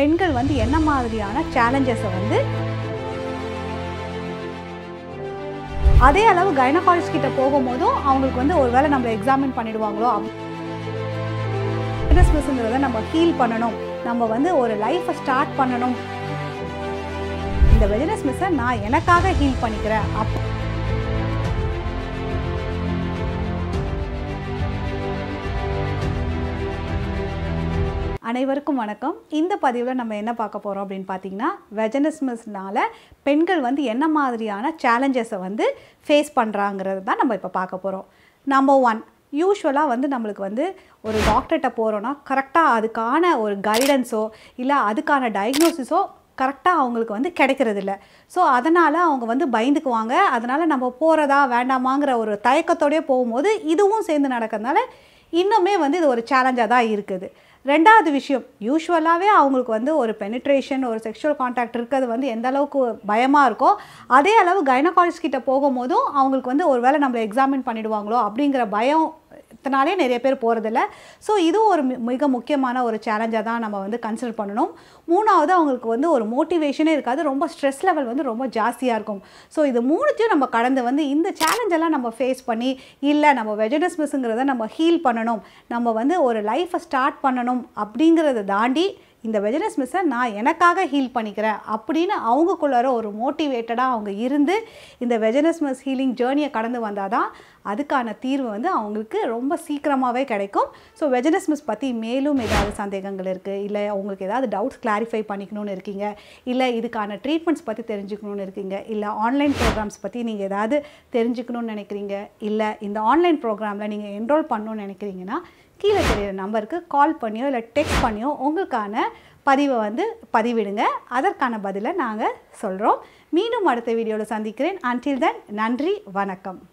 பெண்கள் வந்து என்ன மாதிரியான சேலஞ்சஸை வந்து அதே அளவு கைனகாலஜிஸ்ட் கிட்ட போகும்போதும் அவங்களுக்கு வந்து ஒருவேளை நம்மளை எக்ஸாமின் பண்ணிடுவாங்களோ ஸ்மிஸ்ங்கிறத நம்ம ஹீல் பண்ணணும் நம்ம வந்து ஒரு லைஃப்பை ஸ்டார்ட் பண்ணணும் இந்த வெஜினஸ் மிஸ்ஸை நான் எனக்காக ஹீல் பண்ணிக்கிறேன் அப் அனைவருக்கும் வணக்கம் இந்த பதிவில் நம்ம என்ன பார்க்க போகிறோம் அப்படின்னு பார்த்தீங்கன்னா வெஜனஸ்மிஸ்னால பெண்கள் வந்து என்ன மாதிரியான சேலஞ்சஸை வந்து ஃபேஸ் பண்ணுறாங்கிறது தான் நம்ம இப்போ பார்க்க போகிறோம் நம்பர் ஒன் யூஸ்வலாக வந்து நம்மளுக்கு வந்து ஒரு டாக்டர்கிட்ட போகிறோன்னா கரெக்டாக அதுக்கான ஒரு கைடன்ஸோ இல்லை அதுக்கான டயக்னோசிஸோ கரெக்டாக அவங்களுக்கு வந்து கிடைக்கிறதில்ல ஸோ அதனால் அவங்க வந்து பயந்துக்குவாங்க அதனால் நம்ம போகிறதா வேண்டாமாங்கிற ஒரு தயக்கத்தோடயே போகும்போது இதுவும் சேர்ந்து நடக்கிறதுனால இன்னுமே வந்து இது ஒரு சேலஞ்சாக தான் இருக்குது ரெண்டாவது விஷயம் யூஸ்வலாகவே அவங்களுக்கு வந்து ஒரு பெனிட்ரேஷன் ஒரு செக்ஷுவல் கான்டாக்ட் இருக்கிறது வந்து எந்த அளவுக்கு பயமாக இருக்கோ அதே அளவு கைனகாலஜிஸ்ட் கிட்ட போகும்போதும் அவங்களுக்கு வந்து ஒரு வேளை நம்மளை எக்ஸாமின் பண்ணிடுவாங்களோ அப்படிங்கிற பயம் இதனாலே நிறைய பேர் போகிறதில்ல ஸோ இதுவும் ஒரு மி- மிக முக்கியமான ஒரு சேலஞ்சாக தான் நம்ம வந்து கன்சிடர் பண்ணணும் மூணாவது அவங்களுக்கு வந்து ஒரு மோட்டிவேஷனே இருக்காது ரொம்ப ஸ்ட்ரெஸ் லெவல் வந்து ரொம்ப ஜாஸ்தியாக இருக்கும் ஸோ இது மூணுத்தையும் நம்ம கடந்து வந்து இந்த சேலஞ்செல்லாம் நம்ம ஃபேஸ் பண்ணி இல்லை நம்ம வெஜிடஸ்மிஸ்ங்கிறத நம்ம ஹீல் பண்ணணும் நம்ம வந்து ஒரு லைஃப்பை ஸ்டார்ட் பண்ணணும் அப்படிங்கிறத தாண்டி இந்த வெஜினஸ் மிஸ்ஸை நான் எனக்காக ஹீல் பண்ணிக்கிறேன் அப்படின்னு அவங்களுக்குள்ளார ஒரு மோட்டிவேட்டடாக அவங்க இருந்து இந்த வெஜினஸ் மிஸ் ஹீலிங் ஜேர்னியை கடந்து வந்தால் தான் அதுக்கான தீர்வு வந்து அவங்களுக்கு ரொம்ப சீக்கிரமாகவே கிடைக்கும் ஸோ வெஜினஸ் மிஸ் பற்றி மேலும் ஏதாவது சந்தேகங்கள் இருக்குது இல்லை உங்களுக்கு ஏதாவது டவுட்ஸ் கிளாரிஃபை பண்ணிக்கணும்னு இருக்கீங்க இல்லை இதுக்கான ட்ரீட்மெண்ட்ஸ் பற்றி தெரிஞ்சுக்கணும்னு இருக்கீங்க இல்லை ஆன்லைன் ப்ரோக்ராம்ஸ் பற்றி நீங்கள் ஏதாவது தெரிஞ்சுக்கணும்னு நினைக்கிறீங்க இல்லை இந்த ஆன்லைன் ப்ரோக்ராமில் நீங்கள் என்ரோல் பண்ணணும்னு நினைக்கிறீங்கன்னா கீழே தெரியிற நம்பருக்கு கால் பண்ணியோ இல்லை டெக்ஸ்ட் பண்ணியோ உங்களுக்கான பதிவை வந்து பதிவிடுங்க அதற்கான பதிலை நாங்கள் சொல்கிறோம் மீண்டும் அடுத்த வீடியோவில் சந்திக்கிறேன் until then நன்றி வணக்கம்